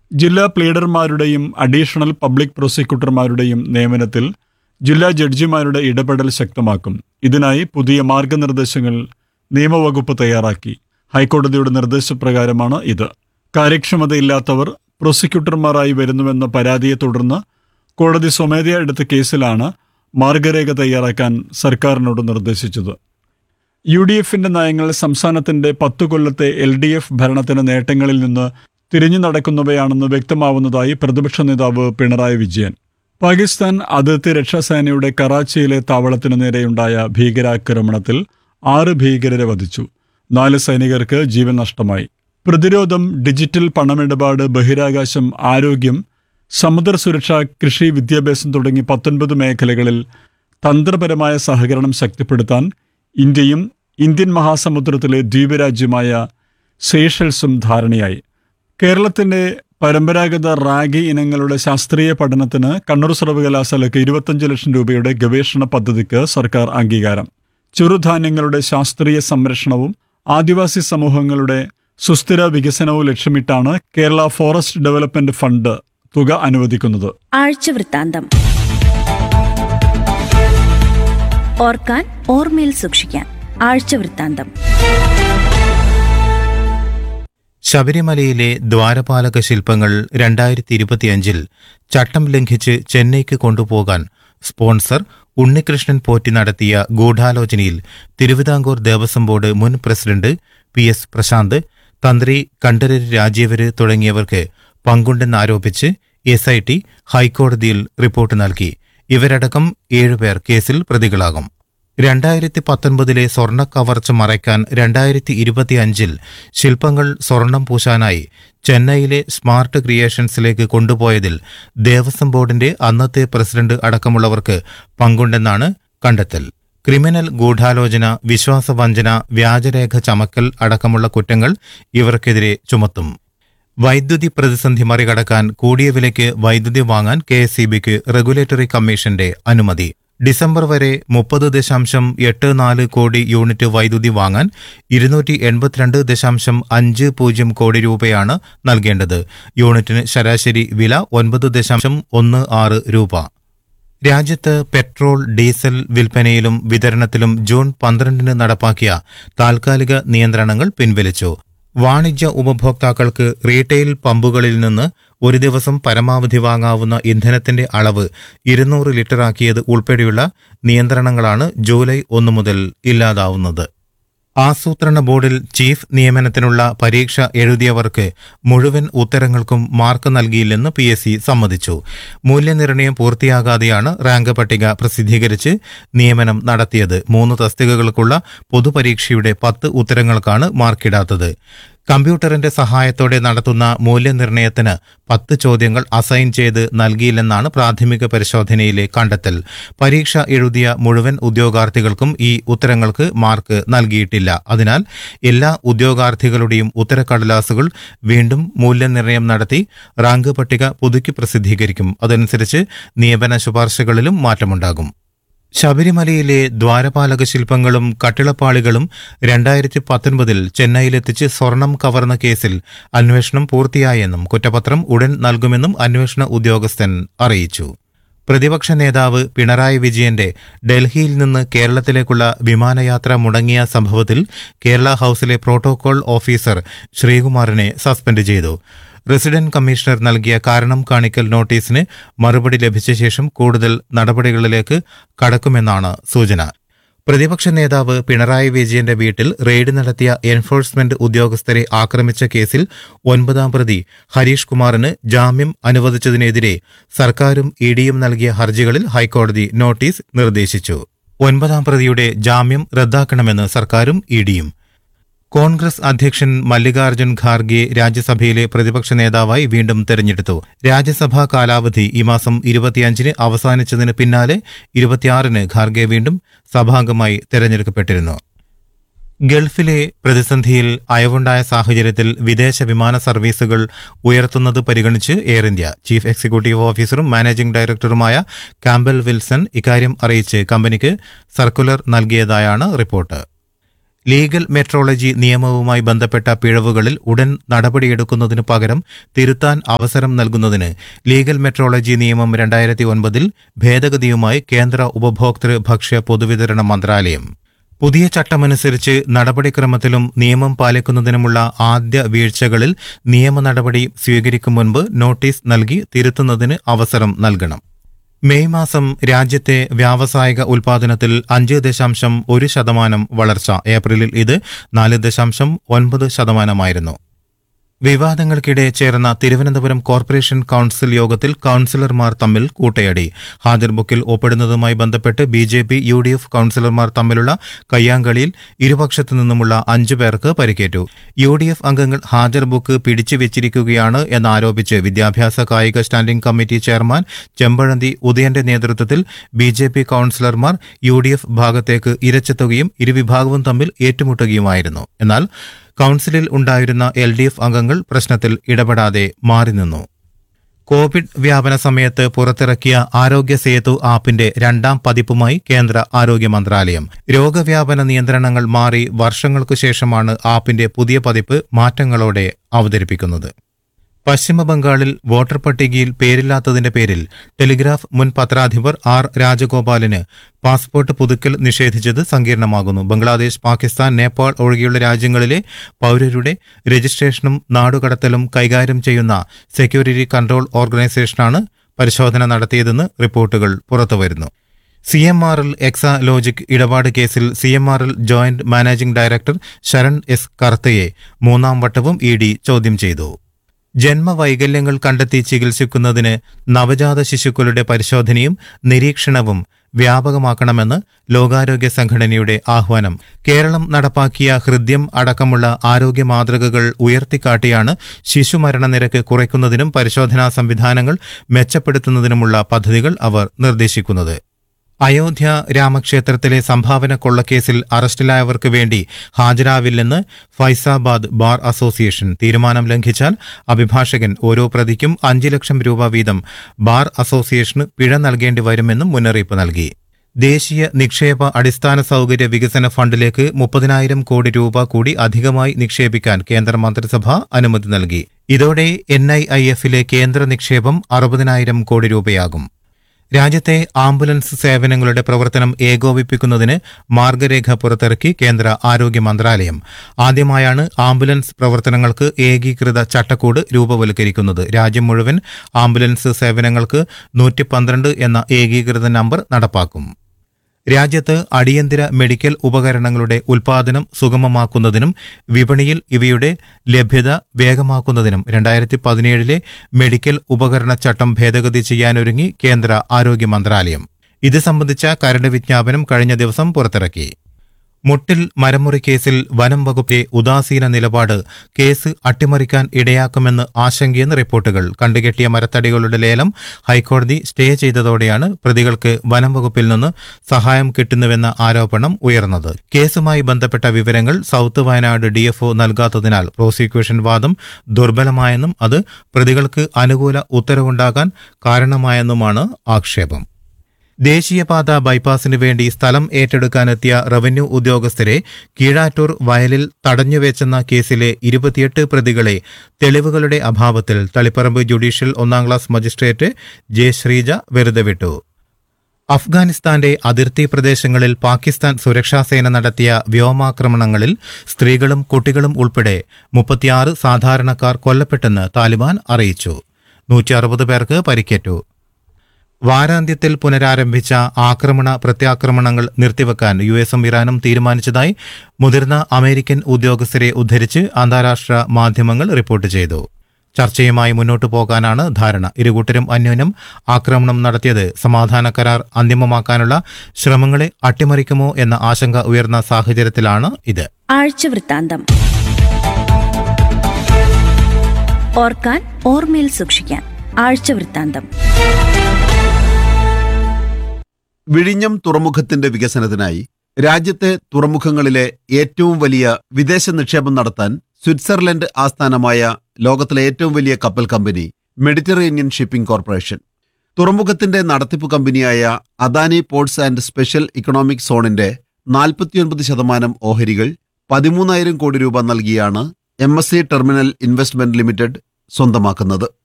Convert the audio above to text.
ജില്ലാ പ്ലീഡർമാരുടെയും additional public പ്രോസിക്യൂട്ടർമാരുടെയും നിയമനത്തിൽ ജില്ലാ ജഡ്ജിമാരുടെ ഇടപെടൽ ശക്തമാക്കും ഇതിനായി പുതിയ മാർഗനിർദ്ദേശങ്ങൾ നിയമവകുപ്പ് തയ്യാറാക്കി ഹൈക്കോടതിയുടെ നിർദ്ദേശപ്രകാരമാണ് ഇത് കാര്യക്ഷമതയില്ലാത്തവർ പ്രോസിക്യൂട്ടർമാരായി വരുന്നുവെന്ന പരാതിയെ തുടർന്ന് കോടതി സ്വമേധയാ എടുത്ത കേസിലാണ് മാർഗരേഖ തയ്യാറാക്കാൻ സർക്കാരിനോട് നിർദ്ദേശിച്ചത് യു ഡി എഫിന്റെ നയങ്ങൾ സംസ്ഥാനത്തിന്റെ പത്തു കൊല്ലത്തെ എൽ ഡി എഫ് ഭരണത്തിന്റെ നേട്ടങ്ങളിൽ നിന്ന് തിരിഞ്ഞു നടക്കുന്നവയാണെന്ന് വ്യക്തമാവുന്നതായി പ്രതിപക്ഷ നേതാവ് പിണറായി വിജയൻ പാകിസ്ഥാൻ അതിർത്തി രക്ഷാസേനയുടെ കറാച്ചിയിലെ താവളത്തിനു നേരെയുണ്ടായ ഭീകരാക്രമണത്തിൽ ആറ് ഭീകരരെ വധിച്ചു നാല് സൈനികർക്ക് ജീവൻ നഷ്ടമായി പ്രതിരോധം ഡിജിറ്റൽ പണമിടപാട് ബഹിരാകാശം ആരോഗ്യം സമുദ്ര സുരക്ഷ കൃഷി വിദ്യാഭ്യാസം തുടങ്ങി പത്തൊൻപത് മേഖലകളിൽ തന്ത്രപരമായ സഹകരണം ശക്തിപ്പെടുത്താൻ ഇന്ത്യയും ഇന്ത്യൻ മഹാസമുദ്രത്തിലെ ദ്വീപരാജ്യമായ സേഷൽസും ധാരണയായി കേരളത്തിന്റെ പരമ്പരാഗത റാഗി ഇനങ്ങളുടെ ശാസ്ത്രീയ പഠനത്തിന് കണ്ണൂർ സർവകലാശാലയ്ക്ക് ഇരുപത്തഞ്ച് ലക്ഷം രൂപയുടെ ഗവേഷണ പദ്ധതിക്ക് സർക്കാർ അംഗീകാരം ചെറുധാന്യങ്ങളുടെ ശാസ്ത്രീയ സംരക്ഷണവും ആദിവാസി സമൂഹങ്ങളുടെ സുസ്ഥിര വികസനവും ലക്ഷ്യമിട്ടാണ് കേരള ഫോറസ്റ്റ് ഡെവലപ്മെന്റ് ഫണ്ട് തുക അനുവദിക്കുന്നത് ആഴ്ചവൃത്താന്തം ഓർക്കാൻ ഓർമ്മയിൽ സൂക്ഷിക്കാൻ ആഴ്ചവൃത്താന്തം ശബരിമലയിലെ ദ്വാരപാലക ശില്പങ്ങൾ രണ്ടായിരത്തി ഇരുപത്തിയഞ്ചിൽ ചട്ടം ലംഘിച്ച് ചെന്നൈക്ക് കൊണ്ടുപോകാൻ സ്പോൺസർ ഉണ്ണികൃഷ്ണൻ പോറ്റി നടത്തിയ ഗൂഢാലോചനയിൽ തിരുവിതാംകൂർ ദേവസ്വം ബോർഡ് മുൻ president P S Prasanth Thantri Kandararu Rajeevaru തുടങ്ങിയവർക്ക് പങ്കുണ്ടെന്നാരോപിച്ച് എസ് ഐ ടി ഹൈക്കോടതിയിൽ റിപ്പോർട്ട് നൽകി ഇവരടക്കം ഏഴുപേർ കേസിൽ പ്രതികളാകും രണ്ടായിരത്തി പത്തൊൻപതിലെ സ്വർണ്ണ കവർച്ച മറയ്ക്കാൻ രണ്ടായിരത്തി ഇരുപത്തിയഞ്ചിൽ ശില്പങ്ങൾ സ്വർണം പൂശാനായി ചെന്നൈയിലെ സ്മാർട്ട് ക്രിയേഷൻസിലേക്ക് കൊണ്ടുപോയതിൽ ദേവസ്വം ബോർഡിന്റെ അന്നത്തെ പ്രസിഡന്റ് അടക്കമുള്ളവർക്ക് പങ്കുണ്ടെന്നാണ് കണ്ടെത്തൽ ക്രിമിനൽ ഗൂഢാലോചന വിശ്വാസവഞ്ചന വ്യാജരേഖ ചമക്കൽ അടക്കമുള്ള കുറ്റങ്ങൾ ഇവർക്കെതിരെ ചുമത്തും വൈദ്യുതി പ്രതിസന്ധി മറികടക്കാൻ കൂടിയ വിലയ്ക്ക് വൈദ്യുതി വാങ്ങാൻ കെ എസ് റെഗുലേറ്ററി കമ്മീഷന്റെ അനുമതി ഡിസംബർ വരെ മുപ്പത് ദശാംശം എട്ട് നാല് കോടി യൂണിറ്റ് വൈദ്യുതി വാങ്ങാൻ ഇരുന്നൂറ്റി എൺപത്തിരണ്ട് ദശാംശം അഞ്ച് പൂജ്യം കോടി രൂപയാണ് നൽകേണ്ടത് യൂണിറ്റിന് ശരാശരി വില ഒൻപത് ദശാംശം ഒന്ന് ആറ് രൂപ രാജ്യത്ത് പെട്രോൾ ഡീസൽ വിൽപ്പനയിലും വിതരണത്തിലും ജൂൺ പന്ത്രണ്ടിന് നടപ്പാക്കിയ താൽക്കാലിക നിയന്ത്രണങ്ങൾ പിൻവലിച്ചു വാണിജ്യ ഉപഭോക്താക്കൾക്ക് റീറ്റെയിൽ പമ്പുകളിൽ നിന്ന് ഒരു ദിവസം പരമാവധി വാങ്ങാവുന്ന ഇന്ധനത്തിന്റെ അളവ് ഇരുന്നൂറ് ലിറ്ററാക്കിയത് ഉൾപ്പെടെയുള്ള നിയന്ത്രണങ്ങളാണ് ജൂലൈ ഒന്ന് മുതൽ ഇല്ലാതാവുന്നത് ആസൂത്രണ ബോർഡിൽ ചീഫ് നിയമനത്തിനുള്ള പരീക്ഷ എഴുതിയവർക്ക് മുഴുവൻ ഉത്തരങ്ങൾക്കും മാർക്ക് നൽകിയില്ലെന്ന് പി എസ് സി സമ്മതിച്ചു മൂല്യനിർണ്ണയം പൂർത്തിയാകാതെയാണ് റാങ്ക് പട്ടിക പ്രസിദ്ധീകരിച്ച് നിയമനം നടത്തിയത് മൂന്ന് തസ്തികകൾക്കുള്ള പൊതുപരീക്ഷയുടെ പത്ത് ഉത്തരങ്ങൾക്കാണ് മാർക്കിടാത്തത് കമ്പ്യൂട്ടറിന്റെ സഹായത്തോടെ നടത്തുന്ന മൂല്യനിർണ്ണയത്തിന് പത്ത് ചോദ്യങ്ങൾ അസൈൻ ചെയ്ത് നൽകിയില്ലെന്നാണ് പ്രാഥമിക പരിശോധനയിലെ കണ്ടെത്തൽ പരീക്ഷ എഴുതിയ മുഴുവൻ ഉദ്യോഗാർത്ഥികൾക്കും ഈ ഉത്തരങ്ങൾക്ക് മാർക്ക് നൽകിയിട്ടില്ല അതിനാൽ എല്ലാ ഉദ്യോഗാർത്ഥികളുടെയും ഉത്തരക്കടലാസുകൾ വീണ്ടും മൂല്യനിർണ്ണയം നടത്തി റാങ്ക് പട്ടിക പുതുക്കി പ്രസിദ്ധീകരിക്കും അതനുസരിച്ച് നിയമന ശുപാർശകളിലും മാറ്റമുണ്ടാകും ശബരിമലയിലെ ദ്വാരപാലക ശില്പങ്ങളും കട്ടിളപ്പാളികളും രണ്ടായിരത്തി പത്തൊൻപതിൽ ചെന്നൈയിലെത്തിച്ച് സ്വർണം കവർന്ന കേസിൽ അന്വേഷണം പൂർത്തിയായെന്നും കുറ്റപത്രം ഉടൻ നൽകുമെന്നും അന്വേഷണ ഉദ്യോഗസ്ഥൻ അറിയിച്ചു പ്രതിപക്ഷ നേതാവ് പിണറായി വിജയന്റെ ഡൽഹിയിൽ നിന്ന് കേരളത്തിലേക്കുള്ള വിമാനയാത്ര മുടങ്ങിയ സംഭവത്തിൽ കേരള ഹൌസിലെ പ്രോട്ടോകോൾ ഓഫീസർ ശ്രീകുമാറിനെ സസ്പെൻഡ് ചെയ്തു റെസിഡന്റ് കമ്മീഷണർ നൽകിയ കാരണം കാണിക്കൽ നോട്ടീസിന് മറുപടി ലഭിച്ച ശേഷം കൂടുതൽ നടപടികളിലേക്ക് കടക്കുമെന്നാണ് സൂചന പ്രതിപക്ഷ നേതാവ് പിണറായി വിജയന്റെ വീട്ടിൽ റെയ്ഡ് നടത്തിയ എൻഫോഴ്സ്മെന്റ് ഉദ്യോഗസ്ഥരെ ആക്രമിച്ച കേസിൽ ഒൻപതാം പ്രതി ഹരീഷ് കുമാറിന് ജാമ്യം അനുവദിച്ചതിനെതിരെ സർക്കാരും ഇഡിയും നൽകിയ ഹർജികളിൽ ഹൈക്കോടതി നോട്ടീസ് നിർദ്ദേശിച്ചു ഒൻപതാം പ്രതിയുടെ ജാമ്യം റദ്ദാക്കണമെന്ന് സർക്കാരും ഇഡിയും കോൺഗ്രസ് അധ്യക്ഷൻ മല്ലികാർജ്ജുൻ ഖാർഗെ രാജ്യസഭയിലെ പ്രതിപക്ഷ നേതാവായി വീണ്ടും തെരഞ്ഞെടുത്തു രാജ്യസഭാ കാലാവധി ഈ മാസം ഇരുപത്തിയഞ്ചിന് അവസാനിച്ചതിന് പിന്നാലെ ഇരുപത്തിയാറിന് ഖാർഗെ വീണ്ടും സഭാംഗമായി തെരഞ്ഞെടുക്കപ്പെട്ടിരുന്നു ഗൾഫിലെ പ്രതിസന്ധിയിൽ അയവുണ്ടായ സാഹചര്യത്തിൽ വിദേശ വിമാന സർവീസുകൾ ഉയർത്തുന്നത് പരിഗണിച്ച് എയർ ഇന്ത്യ ചീഫ് എക്സിക്യൂട്ടീവ് ഓഫീസറും മാനേജിംഗ് ഡയറക്ടറുമായ കാമ്പൽ വിൽസൺ ഇക്കാര്യം അറിയിച്ച് കമ്പനിക്ക് സർക്കുലർ നൽകിയതായാണ് റിപ്പോർട്ട് ലീഗൽ മെട്രോളജി നിയമവുമായി ബന്ധപ്പെട്ട പിഴവുകളിൽ ഉടൻ നടപടിയെടുക്കുന്നതിനു പകരം തിരുത്താൻ അവസരം നൽകുന്നതിന് ലീഗൽ മെട്രോളജി നിയമം രണ്ടായിരത്തി ഒൻപതിൽ ഭേദഗതിയുമായി കേന്ദ്ര ഉപഭോക്തൃ ഭക്ഷ്യ പൊതുവിതരണ മന്ത്രാലയം പുതിയ ചട്ടമനുസരിച്ച് നടപടിക്രമത്തിലും നിയമം പാലിക്കുന്നതിനുമുള്ള ആദ്യ വീഴ്ചകളിൽ നിയമ നടപടി സ്വീകരിക്കും മുൻപ് നോട്ടീസ് നൽകി തിരുത്തുന്നതിന് അവസരം നൽകണം മെയ് മാസം രാജ്യത്തെ വ്യാവസായിക ഉൽപാദനത്തിൽ അഞ്ച് ദശാംശം ഒരു ശതമാനം വളർച്ച ഏപ്രിലിൽ ഇത് നാല് ദശാംശം ഒൻപത് ശതമാനമായിരുന്നു വിവാദങ്ങൾക്കിടെ ചേർന്ന തിരുവനന്തപുരം കോർപ്പറേഷൻ കൌൺസിൽ യോഗത്തിൽ കൌൺസിലർമാർ തമ്മിൽ കൂട്ടയടി ഹാജർ ബുക്കിൽ ഒപ്പിടുന്നതുമായി ബന്ധപ്പെട്ട് B J P U D F കൌൺസിലർമാർ തമ്മിലുള്ള കയ്യാങ്കളിയിൽ ഇരുപക്ഷത്തു നിന്നുമുള്ള അഞ്ചു പേർക്ക് പരിക്കേറ്റു യു ഡി എഫ് അംഗങ്ങൾ ഹാജർ ബുക്ക് പിടിച്ചു വെച്ചിരിക്കുകയാണ് എന്നാരോപിച്ച് വിദ്യാഭ്യാസ കായിക സ്റ്റാൻഡിംഗ് കമ്മിറ്റി ചെയർമാൻ ചെമ്പഴന്തി ഉദയന്റെ നേതൃത്വത്തിൽ ബി ജെ പി കൌൺസിലർമാർ യു ഡി എഫ് ഭാഗത്തേക്ക് ഇരച്ചെത്തുകയും ഇരുവിഭാഗവും തമ്മിൽ ഏറ്റുമുട്ടുകയുമായിരുന്നു എന്നാൽ കൌൺസിലിൽ ഉണ്ടായിരുന്ന എൽ ഡി എഫ് അംഗങ്ങൾ പ്രശ്നത്തിൽ ഇടപെടാതെ മാറി നിന്നു കോവിഡ് വ്യാപന സമയത്ത് പുറത്തിറക്കിയ ആരോഗ്യ സേതു ആപ്പിന്റെ രണ്ടാം പതിപ്പുമായി കേന്ദ്ര ആരോഗ്യ മന്ത്രാലയം രോഗവ്യാപന നിയന്ത്രണങ്ങൾ മാറി വർഷങ്ങൾക്കു ശേഷമാണ് ആപ്പിന്റെ പുതിയ പതിപ്പ് മാറ്റങ്ങളോടെ അവതരിപ്പിക്കുന്നത് പശ്ചിമബംഗാളിൽ വോട്ടർ പട്ടികയിൽ പേരില്ലാത്തതിന്റെ പേരിൽ ടെലിഗ്രാഫ് മുൻ പത്രാധിപർ ആർ രാജഗോപാലിന് പാസ്പോർട്ട് പുതുക്കൽ നിഷേധിച്ചത് സങ്കീർണമാകുന്നു ബംഗ്ലാദേശ് പാകിസ്ഥാൻ നേപ്പാൾ ഒഴികെയുള്ള രാജ്യങ്ങളിലെ പൌരരുടെ രജിസ്ട്രേഷനും നാടുകടത്തലും കൈകാര്യം ചെയ്യുന്ന സെക്യൂരിറ്റി കൺട്രോൾ ഓർഗനൈസേഷനാണ് പരിശോധന നടത്തിയതെന്ന് റിപ്പോർട്ടുകൾ പുറത്തുവരുന്നു C M R L Exalogic ഇടപാട് കേസിൽ C M R L joint managing director Saran S കർത്തയെ മൂന്നാം വട്ടവും ഇ ഡി ചോദ്യം ചെയ്തു ജന്മവൈകല്യങ്ങൾ കണ്ടെത്തി ചികിത്സിക്കുന്നതിന് നവജാത ശിശുക്കളുടെ പരിശോധനയും നിരീക്ഷണവും വ്യാപകമാക്കണമെന്ന് ലോകാരോഗ്യ സംഘടനയുടെ ആഹ്വാനം കേരളം നടപ്പാക്കിയ ഹൃദ്യം അടക്കമുള്ള ആരോഗ്യ മാതൃകകൾ ഉയർത്തിക്കാട്ടിയാണ് ശിശുമരണ നിരക്ക് കുറയ്ക്കുന്നതിനും പരിശോധനാ സംവിധാനങ്ങൾ മെച്ചപ്പെടുത്തുന്നതിനുമുള്ള പദ്ധതികൾ അവർ നിർദ്ദേശിക്കുന്നത് അയോധ്യ രാമക്ഷേത്രത്തിലെ സംഭാവന കൊള്ളക്കേസിൽ അറസ്റ്റിലായവർക്ക് വേണ്ടി ഹാജരാവില്ലെന്ന് ഫൈസാബാദ് ബാർ അസോസിയേഷൻ തീരുമാനം ലംഘിച്ചാൽ അഭിഭാഷകൻ ഓരോ പ്രതിക്കും അഞ്ച് ലക്ഷം രൂപ വീതം ബാർ അസോസിയേഷന് പിഴ നൽകേണ്ടി വരുമെന്നും മുന്നറിയിപ്പ് നൽകി ദേശീയ നിക്ഷേപ അടിസ്ഥാന സൗകര്യ വികസന ഫണ്ടിലേക്ക് മുപ്പതിനായിരം കോടി രൂപ കൂടി അധികമായി നിക്ഷേപിക്കാൻ കേന്ദ്ര മന്ത്രിസഭ അനുമതി നൽകി ഇതോടെ എൻ ഐ ഐ എഫിലെ കേന്ദ്ര നിക്ഷേപം അറുപതിനായിരം കോടി രൂപയാകും രാജ്യത്തെ ആംബുലൻസ് സേവനങ്ങളുടെ പ്രവർത്തനം ഏകോപിപ്പിക്കുന്നതിന് മാർഗരേഖ പുറത്തിറക്കി കേന്ദ്ര ആരോഗ്യ മന്ത്രാലയം ആദ്യമായാണ് ആംബുലൻസ് പ്രവർത്തനങ്ങൾക്ക് ഏകീകൃത ചട്ടക്കൂട് രൂപവൽക്കരിക്കുന്നത് രാജ്യം മുഴുവൻ ആംബുലൻസ് സേവനങ്ങൾക്ക് നൂറ്റി പന്ത്രണ്ട് എന്ന ഏകീകൃത നമ്പർ നടപ്പാക്കും രാജ്യത്ത് അടിയന്തര മെഡിക്കൽ ഉപകരണങ്ങളുടെ ഉൽപാദനം സുഗമമാക്കുന്നതിനും വിപണിയിൽ ഇവയുടെ ലഭ്യത വേഗമാക്കുന്നതിനും രണ്ടായിരത്തി പതിനേഴിലെ മെഡിക്കൽ ഉപകരണ ചട്ടം ഭേദഗതി ചെയ്യാനൊരുങ്ങി കേന്ദ്ര ആരോഗ്യ മന്ത്രാലയം ഇത് സംബന്ധിച്ച കരട് വിജ്ഞാപനം കഴിഞ്ഞ ദിവസം പുറത്തിറക്കി മുട്ടിൽ മരമുറി കേസിൽ വനം വകുപ്പിലെ ഉദാസീന നിലപാട് കേസ് അട്ടിമറിക്കാൻ ഇടയാക്കുമെന്ന് ആശങ്കയെന്ന് റിപ്പോർട്ടുകൾ കണ്ടുകെട്ടിയ മരത്തടികളുടെ ലേലം ഹൈക്കോടതി സ്റ്റേ ചെയ്തതോടെയാണ് പ്രതികൾക്ക് വനം വകുപ്പിൽ നിന്ന് സഹായം കിട്ടുന്നുവെന്ന ആരോപണം ഉയർന്നത് കേസുമായി ബന്ധപ്പെട്ട വിവരങ്ങൾ സൌത്ത് വയനാട് ഡിഎഫ്ഒ നൽകാത്തതിനാൽ പ്രോസിക്യൂഷൻ വാദം ദുർബലമായെന്നും അത് പ്രതികൾക്ക് അനുകൂല ഉത്തരവുണ്ടാകാൻ കാരണമായെന്നുമാണ് ആക്ഷേപം ദേശീയപാത ബൈപ്പാസിന് വേണ്ടി സ്ഥലം ഏറ്റെടുക്കാനെത്തിയ റവന്യൂ ഉദ്യോഗസ്ഥരെ കീഴാറ്റൂർ വയലിൽ തടഞ്ഞുവെച്ചെന്ന കേസിലെ ഇരുപത്തിയെട്ട് പ്രതികളെ തെളിവുകളുടെ അഭാവത്തിൽ തളിപ്പറമ്പ് ജുഡീഷ്യൽ ഒന്നാം ക്ലാസ് മജിസ്ട്രേറ്റ് ജെ ശ്രീജ വെറുതെ വിട്ടു അഫ്ഗാനിസ്ഥാന്റെ അതിർത്തി പ്രദേശങ്ങളിൽ പാകിസ്ഥാൻ സുരക്ഷാസേന നടത്തിയ വ്യോമാക്രമണങ്ങളിൽ സ്ത്രീകളും കുട്ടികളും ഉൾപ്പെടെ മുപ്പത്തിയാറ് സാധാരണക്കാർ കൊല്ലപ്പെട്ടെന്ന് താലിബാൻ അറിയിച്ചു നൂറ്റി അറുപത് പേർക്ക് പരിക്കേറ്റു വാരാന്ത്യത്തിൽ പുനരാരംഭിച്ച ആക്രമണ പ്രത്യാക്രമണങ്ങൾ നിർത്തിവെക്കാൻ യു എസും ഇറാനും തീരുമാനിച്ചതായി മുതിർന്ന അമേരിക്കൻ ഉദ്യോഗസ്ഥരെ ഉദ്ധരിച്ച് അന്താരാഷ്ട്ര മാധ്യമങ്ങൾ റിപ്പോർട്ട് ചെയ്തു ചർച്ചയുമായി മുന്നോട്ടു പോകാനാണ് ധാരണ ഇരുകൂട്ടരും അന്യോന്യം ആക്രമണം നടത്തിയത് സമാധാന കരാർ അന്തിമമാക്കാനുള്ള ശ്രമങ്ങളെ അട്ടിമറിക്കുമോ എന്ന ആശങ്ക ഉയർന്ന സാഹചര്യത്തിലാണ് ഇത് ആഴ്ചവൃത്താന്തം ഓർക്കാൻ ഓർമ്മയിൽ സൂക്ഷിക്കാൻ ആഴ്ചവൃത്താന്തം വിഴിഞ്ഞം തുറമുഖത്തിന്റെ വികസനത്തിനായി രാജ്യത്തെ തുറമുഖങ്ങളിലെ ഏറ്റവും വലിയ വിദേശ നിക്ഷേപം നടത്താൻ സ്വിറ്റ്സർലൻഡ് ആസ്ഥാനമായ ലോകത്തിലെ ഏറ്റവും വലിയ കപ്പൽ കമ്പനി മെഡിറ്ററേനിയൻ ഷിപ്പിംഗ് കോർപ്പറേഷൻ തുറമുഖത്തിന്റെ നടത്തിപ്പ് കമ്പനിയായ Adani ports and special economic സോണിന്റെ നാൽപ്പത്തിയൊൻപത് ശതമാനം ഓഹരികൾ പതിമൂന്നായിരം കോടി രൂപ നൽകിയാണ് M S C terminal investment limited സ്വന്തമാക്കുന്നത്